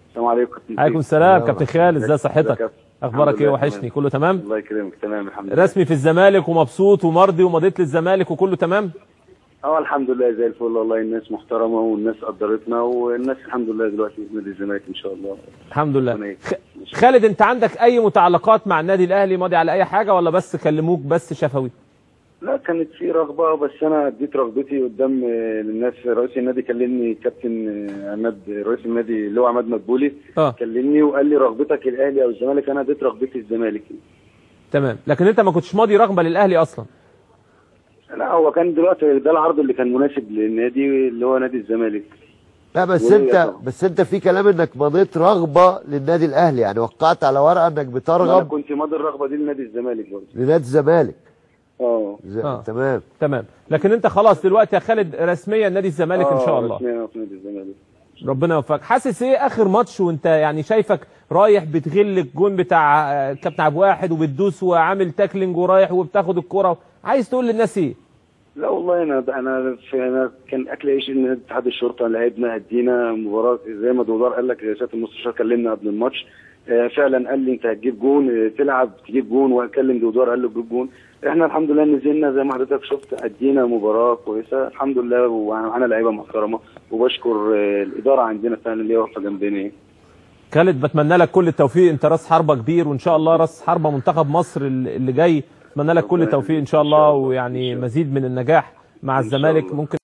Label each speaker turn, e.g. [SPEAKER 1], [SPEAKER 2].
[SPEAKER 1] السلام عليكم كابتن
[SPEAKER 2] عليكم
[SPEAKER 1] سيف.
[SPEAKER 2] السلام كابتن خالد ازي
[SPEAKER 1] ازيك يا
[SPEAKER 2] صحتك
[SPEAKER 1] كابتن؟
[SPEAKER 2] اخبارك
[SPEAKER 1] الحمد
[SPEAKER 2] ايه
[SPEAKER 1] لله
[SPEAKER 2] وحشني
[SPEAKER 1] تمام.
[SPEAKER 2] كله تمام
[SPEAKER 1] الله يكرمك تمام الحمد لله
[SPEAKER 2] رسمي في الزمالك ومبسوط ومرضي ومضيت للزمالك وكله تمام
[SPEAKER 1] اه الحمد لله زي الفل والله الناس محترمه والناس قدرتنا والناس الحمد لله دلوقتي في نادي الزمالك ان شاء الله
[SPEAKER 2] الحمد لله
[SPEAKER 1] ربنا
[SPEAKER 2] خ...
[SPEAKER 1] يكرمك.
[SPEAKER 2] خالد انت عندك اي متعلقات مع النادي الاهلي ماضي على اي حاجه ولا بس كلموك بس شفوي
[SPEAKER 1] لا كانت في رغبه بس انا اديت رغبتي قدام آه، الناس رئيس النادي كلمني كابتن آه، عماد رئيس النادي اللي هو عماد مدبولي
[SPEAKER 2] اه
[SPEAKER 1] كلمني وقال لي رغبتك الاهلي او الزمالك انا اديت رغبتي الزمالك
[SPEAKER 2] تمام لكن انت ما كنتش ماضي رغبه للاهلي اصلا
[SPEAKER 1] لا هو كان دلوقتي ده العرض اللي كان مناسب للنادي اللي هو نادي الزمالك
[SPEAKER 3] لا بس
[SPEAKER 1] وليه
[SPEAKER 3] انت
[SPEAKER 1] طبعا.
[SPEAKER 3] بس انت في كلام انك مضيت رغبه للنادي الاهلي يعني وقعت على ورقه انك
[SPEAKER 1] انا
[SPEAKER 3] بترغب
[SPEAKER 1] كنت ماضي الرغبه دي لنادي الزمالك برضه
[SPEAKER 3] لنادي الزمالك
[SPEAKER 1] اه
[SPEAKER 3] ز-
[SPEAKER 2] آه.
[SPEAKER 3] تمام
[SPEAKER 2] تمام لكن انت خلاص دلوقتي يا خالد رسميا نادي الزمالك ان شاء
[SPEAKER 1] آه،
[SPEAKER 2] الله
[SPEAKER 1] رسميا في نادي الزمالك
[SPEAKER 2] ربنا يوفقك حاسس ايه اخر ماتش وانت يعني شايفك رايح بتغل الجون بتاع آه، كابتن عبد واحد وبتدوس وعامل تاكلينج ورايح وبتاخد الكرة عايز تقول للناس ايه
[SPEAKER 1] لا والله انا انا في انا كان اكل عيش ان اتحاد الشرطه لعبنا ادينا مباراه زي ما دودار قال لك سياده المستشار كلمنا قبل الماتش آه، فعلا قال لي انت هتجيب جون آه، تلعب تجيب جون وكلم دودار قال له تجيب جون احنا الحمد لله نزلنا زي ما حضرتك شفت ادينا مباراه كويسه الحمد لله ومعانا لعيبه محترمه وبشكر آه، الاداره عندنا فعلا اللي هي واقفه جنبنا
[SPEAKER 2] خالد بتمنى لك كل التوفيق انت راس حربة كبير وان شاء الله راس حربة منتخب مصر اللي اللي جاي اتمنى لك كل
[SPEAKER 1] ربنا
[SPEAKER 2] التوفيق ان
[SPEAKER 1] يخليك.
[SPEAKER 2] شاء
[SPEAKER 1] إن شاء
[SPEAKER 2] الله
[SPEAKER 1] الله.
[SPEAKER 2] ويعني
[SPEAKER 1] إن شاء الله.
[SPEAKER 2] مزيد من النجاح مع
[SPEAKER 1] إن شاء
[SPEAKER 2] الزمالك
[SPEAKER 1] الله.
[SPEAKER 2] ممكن